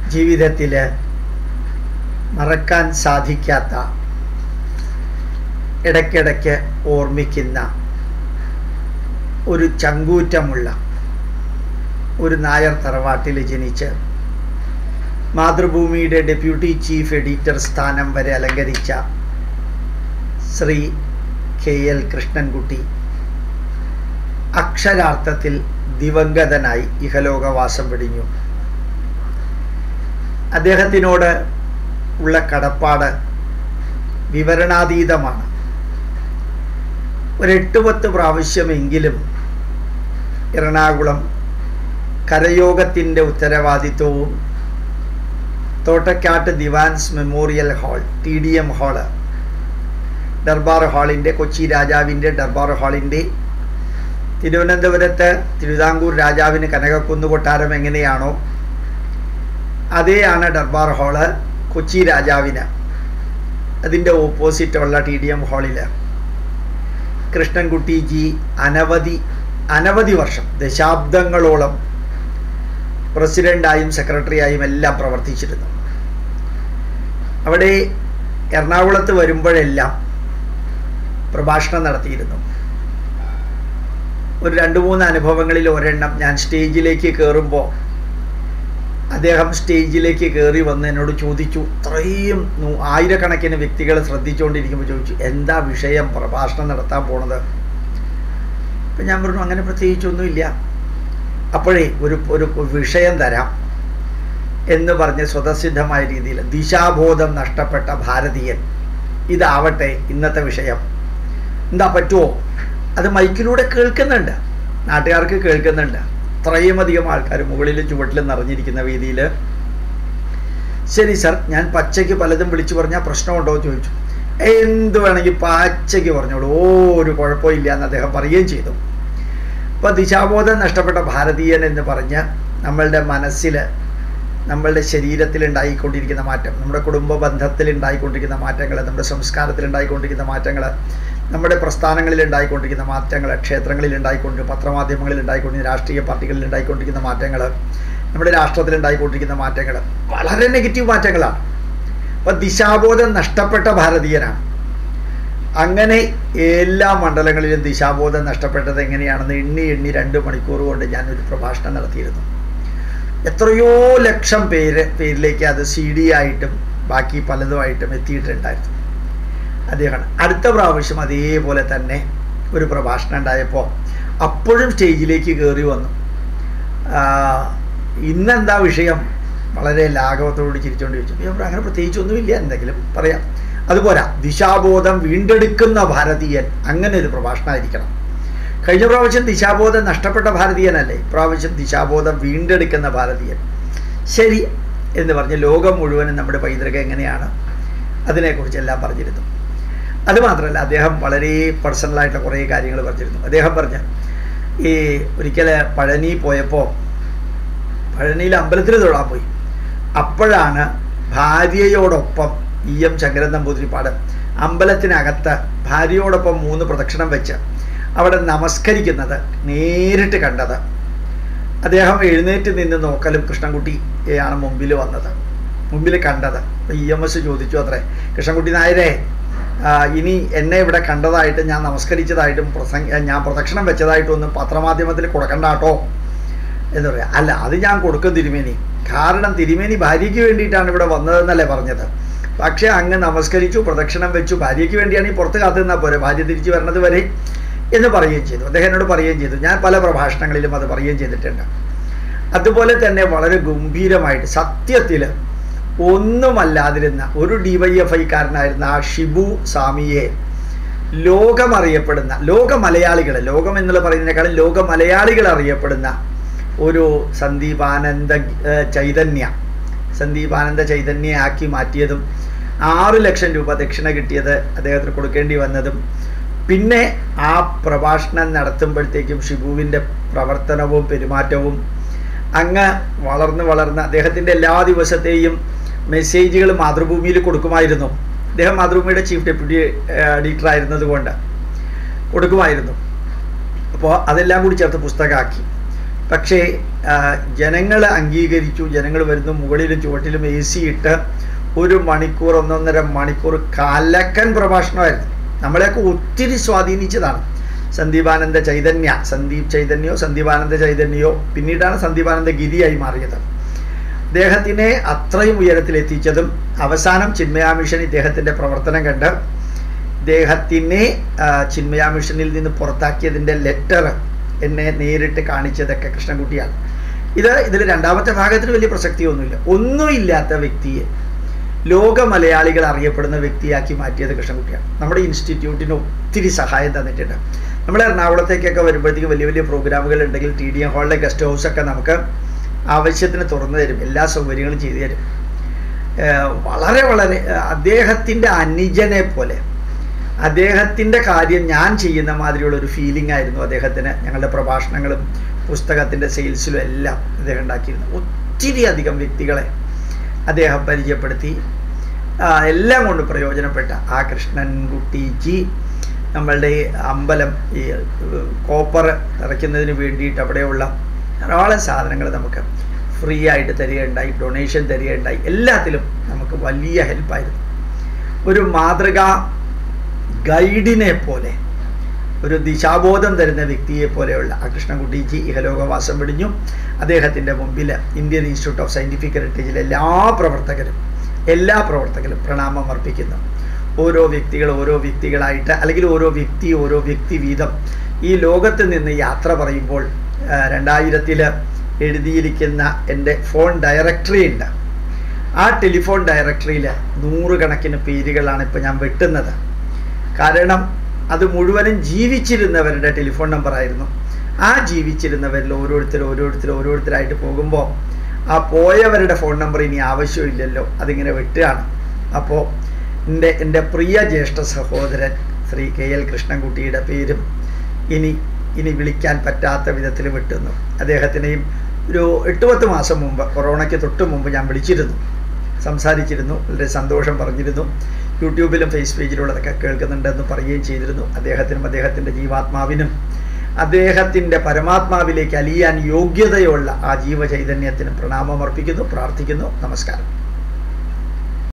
ജീവിതത്തിൽ മറക്കാൻ സാധിക്കാത്ത ഇടയ്ക്കിടയ്ക്ക് ഓർമ്മിക്കുന്ന ഒരു ചങ്കൂറ്റമുള്ള ഒരു നായർ തറവാട്ടിൽ ജനിച്ച് മാതൃഭൂമിയുടെ ഡെപ്യൂട്ടി ചീഫ് എഡിറ്റർ സ്ഥാനം വരെ അലങ്കരിച്ച ശ്രീ കെ എൽ കൃഷ്ണൻകുട്ടി അക്ഷരാർത്ഥത്തിൽ ദിവംഗതനായി ഇഹലോകവാസം വെടിഞ്ഞു അദ്ദേഹത്തിനോട് ഉള്ള കടപ്പാട് വിവരണാതീതമാണ് ഒരു എട്ട് പത്ത് പ്രാവശ്യമെങ്കിലും എറണാകുളം കരയോഗത്തിൻ്റെ ഉത്തരവാദിത്വവും Thottakkattu Diwan's memorial hall T D M hall ദർബാർ ഹാളിൻ്റെ കൊച്ചി രാജാവിൻ്റെ ദർബാർ ഹാളിൻ്റെ തിരുവനന്തപുരത്ത് തിരുവിതാംകൂർ രാജാവിന് കനകക്കുന്ന് കൊട്ടാരം എങ്ങനെയാണോ അതേയാണ് ദർബാർ ഹാള് കൊച്ചി രാജാവിന് അതിൻ്റെ ഓപ്പോസിറ്റുള്ള ടി ഡി എം ഹാളിൽ കൃഷ്ണൻകുട്ടി ജി അനവധി അനവധി വർഷം ദശാബ്ദങ്ങളോളം പ്രസിഡൻ്റായും സെക്രട്ടറിയായും എല്ലാം പ്രവർത്തിച്ചിരുന്നു അവിടെ എറണാകുളത്ത് വരുമ്പോഴെല്ലാം പ്രഭാഷണം നടത്തിയിരുന്നു ഒരു രണ്ട് മൂന്ന് അനുഭവങ്ങളിൽ ഒരെണ്ണം ഞാൻ സ്റ്റേജിലേക്ക് കയറുമ്പോൾ അദ്ദേഹം സ്റ്റേജിലേക്ക് കയറി വന്ന് എന്നോട് ചോദിച്ചു ഇത്രയും നൂ- ആയിരക്കണക്കിന് വ്യക്തികൾ ശ്രദ്ധിച്ചുകൊണ്ടിരിക്കുമ്പോൾ ചോദിച്ചു എന്താ വിഷയം പ്രഭാഷണം നടത്താൻ പോണത് അപ്പം ഞാൻ പറഞ്ഞു അങ്ങനെ പ്രത്യേകിച്ചൊന്നുമില്ല അപ്പോഴേ ഒരു ഒരു വിഷയം തരാം എന്ന് പറഞ്ഞ് സ്വതസിദ്ധമായ രീതിയിൽ ദിശാബോധം നഷ്ടപ്പെട്ട ഭാരതീയൻ ഇതാവട്ടെ ഇന്നത്തെ വിഷയം എന്താ പറ്റുമോ അത് മൈക്കിലൂടെ കേൾക്കുന്നുണ്ട് നാട്ടുകാർക്ക് കേൾക്കുന്നുണ്ട് ഇത്രയും അധികം ആൾക്കാർ മുകളിലും ചുവട്ടിലും നിറഞ്ഞിരിക്കുന്ന വേദിയിൽ ശരി സർ ഞാൻ പച്ചയ്ക്ക് പലതും വിളിച്ചു പറഞ്ഞാൽ പ്രശ്നമുണ്ടോ എന്ന് ചോദിച്ചു എന്ത് വേണമെങ്കിൽ പച്ചയ്ക്ക് പറഞ്ഞോളൂ ഓ ഒരു കുഴപ്പമില്ല എന്ന് അദ്ദേഹം പറയുകയും ചെയ്തു അപ്പോൾ ദിശാബോധം നഷ്ടപ്പെട്ട ഭാരതീയൻ എന്ന് പറഞ്ഞ് നമ്മളുടെ മനസ്സിൽ നമ്മളുടെ ശരീരത്തിൽ ഉണ്ടായിക്കൊണ്ടിരിക്കുന്ന മാറ്റം നമ്മുടെ കുടുംബ ബന്ധത്തിൽ ഉണ്ടായിക്കൊണ്ടിരിക്കുന്ന മാറ്റങ്ങൾ നമ്മുടെ സംസ്കാരത്തിൽ ഉണ്ടായിക്കൊണ്ടിരിക്കുന്ന മാറ്റങ്ങൾ നമ്മുടെ പ്രസ്ഥാനങ്ങളിൽ ഉണ്ടായിക്കൊണ്ടിരിക്കുന്ന മാറ്റങ്ങൾ ക്ഷേത്രങ്ങളിൽ ഉണ്ടായിക്കൊണ്ട് പത്രമാധ്യമങ്ങളിൽ ഉണ്ടായിക്കൊണ്ടിരിക്കുന്ന രാഷ്ട്രീയ പാർട്ടികളിൽ ഉണ്ടായിക്കൊണ്ടിരിക്കുന്ന മാറ്റങ്ങൾ നമ്മുടെ രാഷ്ട്രത്തിൽ ഉണ്ടായിക്കൊണ്ടിരിക്കുന്ന മാറ്റങ്ങൾ വളരെ നെഗറ്റീവ് മാറ്റങ്ങളാണ് അപ്പം ദിശാബോധം നഷ്ടപ്പെട്ട ഭാരതീയനാണ് അങ്ങനെ എല്ലാ മണ്ഡലങ്ങളിലും ദിശാബോധം നഷ്ടപ്പെട്ടത് എങ്ങനെയാണെന്ന് എണ്ണി എണ്ണി രണ്ട് മണിക്കൂർ കൊണ്ട് ഞാനൊരു പ്രഭാഷണം നടത്തിയിരുന്നു എത്രയോ ലക്ഷം പേര് പേരിലേക്ക് അത് സി ഡി ആയിട്ടും ബാക്കി പലതുമായിട്ടും എത്തിയിട്ടുണ്ടായിരുന്നു അദ്ദേഹമാണ് അടുത്ത പ്രാവശ്യം അതേപോലെ തന്നെ ഒരു പ്രഭാഷണം ഉണ്ടായപ്പോൾ അപ്പോഴും സ്റ്റേജിലേക്ക് കയറി വന്നു ആ, ഇന്നെന്താ വിഷയം വളരെ ലാഘവത്തോട് ചിരിച്ചുകൊണ്ട് ചോദിച്ചു ഞാൻ പറഞ്ഞു, അങ്ങനെ പ്രത്യേകിച്ചൊന്നുമില്ല എന്തെങ്കിലും പറയാം അതുപോരാ ദിശാബോധം വീണ്ടെടുക്കുന്ന ഭാരതീയൻ അങ്ങനെ ഒരു പ്രഭാഷണമായിരിക്കണം കഴിഞ്ഞ പ്രാവശ്യം ദിശാബോധം നഷ്ടപ്പെട്ട ഭാരതീയനല്ലേ ഇപ്രാവശ്യം ദിശാബോധം വീണ്ടെടുക്കുന്ന ഭാരതീയൻ ശരി എന്ന് പറഞ്ഞ് ലോകം മുഴുവനും നമ്മുടെ പൈതൃകം എങ്ങനെയാണ് അതിനെക്കുറിച്ചെല്ലാം പറഞ്ഞിരുന്നു അതുമാത്രമല്ല അദ്ദേഹം വളരെ പേഴ്സണലായിട്ടുള്ള കുറേ കാര്യങ്ങൾ പറഞ്ഞിരുന്നു അദ്ദേഹം പറഞ്ഞ ഈ ഒരിക്കൽ പഴനി പോയപ്പോൾ പഴനിയിൽ അമ്പലത്തിൽ തൊഴാൻ പോയി അപ്പോഴാണ് ഭാര്യയോടൊപ്പം ഇ എം ശങ്കരൻ നമ്പൂതിരിപ്പാട് അമ്പലത്തിനകത്ത് ഭാര്യയോടൊപ്പം മൂന്ന് പ്രദക്ഷിണം വെച്ച് അവിടെ നമസ്കരിക്കുന്നത് നേരിട്ട് കണ്ടത് അദ്ദേഹം എഴുന്നേറ്റ് നിന്ന് നോക്കലും കൃഷ്ണൻകുട്ടിയാണ് മുമ്പിൽ വന്നത് മുമ്പിൽ കണ്ടത് ഇ എം എസ് ചോദിച്ചു അത്രേ കൃഷ്ണൻകുട്ടി നായരെ ആ, ഇനി എന്നെ ഇവിടെ കണ്ടതായിട്ട് ഞാൻ നമസ്കരിച്ചതായിട്ടും പ്രസംഗ ഞാൻ പ്രദക്ഷിണം വെച്ചതായിട്ടും ഒന്നും പത്രമാധ്യമത്തിൽ കൊടുക്കണ്ട കേട്ടോ എന്ന് പറയാം അല്ല അത് ഞാൻ കൊടുക്കും തിരുമേനി കാരണം തിരുമേനി ഭാര്യയ്ക്ക് വേണ്ടിയിട്ടാണ് ഇവിടെ വന്നതെന്നല്ലേ പറഞ്ഞത് പക്ഷേ അങ്ങ് നമസ്കരിച്ചു പ്രദക്ഷിണം വെച്ചു ഭാര്യയ്ക്ക് വേണ്ടിയാണ് ഈ പുറത്ത് കാത്തു നിന്നാൽ പോരെ ഭാര്യ തിരിച്ചു വരണത് വരെ എന്ന് പറയുകയും ചെയ്തു അദ്ദേഹം എന്നോട് പറയുകയും ചെയ്തു ഞാൻ പല പ്രഭാഷണങ്ങളിലും അത് പറയുകയും ചെയ്തിട്ടുണ്ട് അതുപോലെ തന്നെ വളരെ ഗംഭീരമായിട്ട് സത്യത്തിൽ ഒന്നുമല്ലാതിരുന്ന ഒരു ഡി വൈ എഫ് ഐക്കാരനായിരുന്ന ആ ഷിബു സ്വാമിയെ ലോകമറിയപ്പെടുന്ന ലോക മലയാളികൾ ലോകം എന്നുള്ള പറയുന്നതിനേക്കാളും ലോക മലയാളികൾ അറിയപ്പെടുന്ന ഒരു സന്ദീപാനന്ദ ഏഹ്, ചൈതന്യ സന്ദീപാനന്ദ ചൈതന്യ ആക്കി മാറ്റിയതും ആറ് ലക്ഷം രൂപ ദക്ഷിണ കിട്ടിയത് അദ്ദേഹത്തിന് കൊടുക്കേണ്ടി വന്നതും പിന്നെ ആ പ്രഭാഷണം നടത്തുമ്പോഴത്തേക്കും ഷിബുവിൻ്റെ പ്രവർത്തനവും പെരുമാറ്റവും അങ്ങ് വളർന്ന് വളർന്ന് അദ്ദേഹത്തിൻ്റെ എല്ലാ ദിവസത്തെയും മെസ്സേജുകൾ മാതൃഭൂമിയിൽ കൊടുക്കുമായിരുന്നു അദ്ദേഹം മാതൃഭൂമിയുടെ ചീഫ് ഡെപ്യൂട്ടി എഡിറ്റർ ആയിരുന്നത് കൊണ്ട് കൊടുക്കുമായിരുന്നു അപ്പോൾ അതെല്ലാം കൂടി ചേർത്ത് പുസ്തകമാക്കി പക്ഷേ ജനങ്ങൾ അംഗീകരിച്ചു ജനങ്ങൾ വരുന്നു മുകളിലും ചുവട്ടിലും എ സി ഇട്ട് ഒരു മണിക്കൂർ ഒന്നൊന്നര മണിക്കൂർ കലക്കൻ പ്രഭാഷണമായിരുന്നു നമ്മളെയൊക്കെ ഒത്തിരി സ്വാധീനിച്ചതാണ് സന്ദീപാനന്ദ ചൈതന്യ സന്ദീപ് ചൈതന്യോ സന്ദീപാനന്ദ ചൈതന്യോ പിന്നീടാണ് സന്ദീപാനന്ദ ഗിരിയായി മാറിയത് അദ്ദേഹത്തിനെ അത്രയും ഉയരത്തിലെത്തിച്ചതും അവസാനം ചിന്മയാ മിഷൻ ഇദ്ദേഹത്തിൻ്റെ പ്രവർത്തനം കണ്ട് ഇദ്ദേഹത്തിനെ ചിന്മയാ മിഷനിൽ നിന്ന് പുറത്താക്കിയതിൻ്റെ ലെറ്റർ എന്നെ നേരിട്ട് കാണിച്ചതൊക്കെ കൃഷ്ണൻകുട്ടിയാണ് ഇത് ഇതിൽ രണ്ടാമത്തെ ഭാഗത്തിന് വലിയ പ്രസക്തിയൊന്നുമില്ല ഒന്നുമില്ലാത്ത വ്യക്തിയെ ലോക മലയാളികൾ അറിയപ്പെടുന്ന വ്യക്തിയാക്കി മാറ്റിയത് കൃഷ്ണൻകുട്ടിയാണ് നമ്മുടെ ഇൻസ്റ്റിറ്റ്യൂട്ടിന് ഒത്തിരി സഹായം തന്നിട്ടുണ്ട് നമ്മൾ എറണാകുളത്തേക്കൊക്കെ വരുമ്പോഴത്തേക്ക് വലിയ വലിയ പ്രോഗ്രാമുകൾ ഉണ്ടെങ്കിൽ ടി ഡി എം ഹാളിലെ ഗസ്റ്റ് ഹൗസൊക്കെ നമുക്ക് ആവശ്യത്തിന് തുറന്നു തരും എല്ലാ സൗകര്യങ്ങളും ചെയ്തു തരും വളരെ വളരെ അദ്ദേഹത്തിൻ്റെ അനുജനെ പോലെ അദ്ദേഹത്തിൻ്റെ കാര്യം ഞാൻ ചെയ്യുന്ന മാതിരിയുള്ള ഒരു ഫീലിംഗ് ആയിരുന്നു അദ്ദേഹത്തിന് ഞങ്ങളുടെ പ്രഭാഷണങ്ങളും പുസ്തകത്തിൻ്റെ സെയിൽസിലും എല്ലാം അദ്ദേഹം ഉണ്ടാക്കിയിരുന്നു ഒത്തിരി അധികം വ്യക്തികളെ അദ്ദേഹം പരിചയപ്പെടുത്തി എല്ലാം കൊണ്ട് പ്രയോജനപ്പെട്ട ആ കൃഷ്ണൻകുട്ടിജി നമ്മളുടെ അമ്പലം ഈ കോപ്പർ നിറയ്ക്കുന്നതിന് വേണ്ടിയിട്ട് അവിടെയുള്ള ധാരാളം സാധനങ്ങൾ നമുക്ക് ഫ്രീ ആയിട്ട് തരികയുണ്ടായി ഡൊണേഷൻ തരികയുണ്ടായി എല്ലാത്തിലും നമുക്ക് വലിയ ഹെൽപ്പായിരുന്നു ഒരു മാതൃകാ ഗൈഡിനെ പോലെ ഒരു ദിശാബോധം തരുന്ന വ്യക്തിയെ പോലെയുള്ള ആ കൃഷ്ണൻകുട്ടിജി ഇഹലോകവാസം വെടിഞ്ഞു അദ്ദേഹത്തിൻ്റെ മുമ്പിൽ ഇന്ത്യൻ ഇൻസ്റ്റിറ്റ്യൂട്ട് ഓഫ് സയൻറ്റിഫിക് ഹെറിറ്റേജിലെ എല്ലാ പ്രവർത്തകരും എല്ലാ പ്രവർത്തകരും പ്രണാമം അർപ്പിക്കുന്നു ഓരോ വ്യക്തികൾ ഓരോ വ്യക്തികളായിട്ട് അല്ലെങ്കിൽ ഓരോ വ്യക്തി ഓരോ വ്യക്തി വീതം ഈ ലോകത്ത് നിന്ന് യാത്ര പറയുമ്പോൾ രണ്ടായിരത്തിൽ എഴുതിയിരിക്കുന്ന എൻ്റെ ഫോൺ ഡയറക്ടറി ഉണ്ട് ആ ടെലിഫോൺ ഡയറക്ടറിയിൽ നൂറുകണക്കിന് പേരുകളാണ് ഇപ്പോൾ ഞാൻ വെട്ടുന്നത് കാരണം അത് മുഴുവനും ജീവിച്ചിരുന്നവരുടെ ടെലിഫോൺ നമ്പർ ആയിരുന്നു ആ ജീവിച്ചിരുന്നവരിൽ ഓരോരുത്തർ ഓരോരുത്തർ ഓരോരുത്തരായിട്ട് പോകുമ്പോൾ ആ പോയവരുടെ ഫോൺ നമ്പർ ഇനി ആവശ്യമില്ലല്ലോ അതിങ്ങനെ വെട്ടുകയാണ് അപ്പോൾ എൻ്റെ എൻ്റെ പ്രിയ ജ്യേഷ്ഠ സഹോദരൻ ശ്രീ കെ എൽ കൃഷ്ണൻകുട്ടിയുടെ പേരും ഇനി ഇനി വിളിക്കാൻ പറ്റാത്ത വിധത്തിൽ വെട്ടുന്നു അദ്ദേഹത്തിനെയും ഒരു എട്ട് പത്ത് മാസം മുമ്പ് കൊറോണയ്ക്ക് തൊട്ട് മുമ്പ് ഞാൻ വിളിച്ചിരുന്നു സംസാരിച്ചിരുന്നു വളരെ സന്തോഷം പറഞ്ഞിരുന്നു യൂട്യൂബിലും ഫേസ് പേജിലുള്ളതൊക്കെ കേൾക്കുന്നുണ്ടെന്ന് പറയുകയും ചെയ്തിരുന്നു അദ്ദേഹത്തിനും അദ്ദേഹത്തിൻ്റെ ജീവാത്മാവിനും അദ്ദേഹത്തിൻ്റെ പരമാത്മാവിലേക്ക് അലിയാൻ യോഗ്യതയുള്ള ആ ജീവചൈതന്യത്തിന് പ്രണാമം അർപ്പിക്കുന്നു പ്രാർത്ഥിക്കുന്നു നമസ്കാരം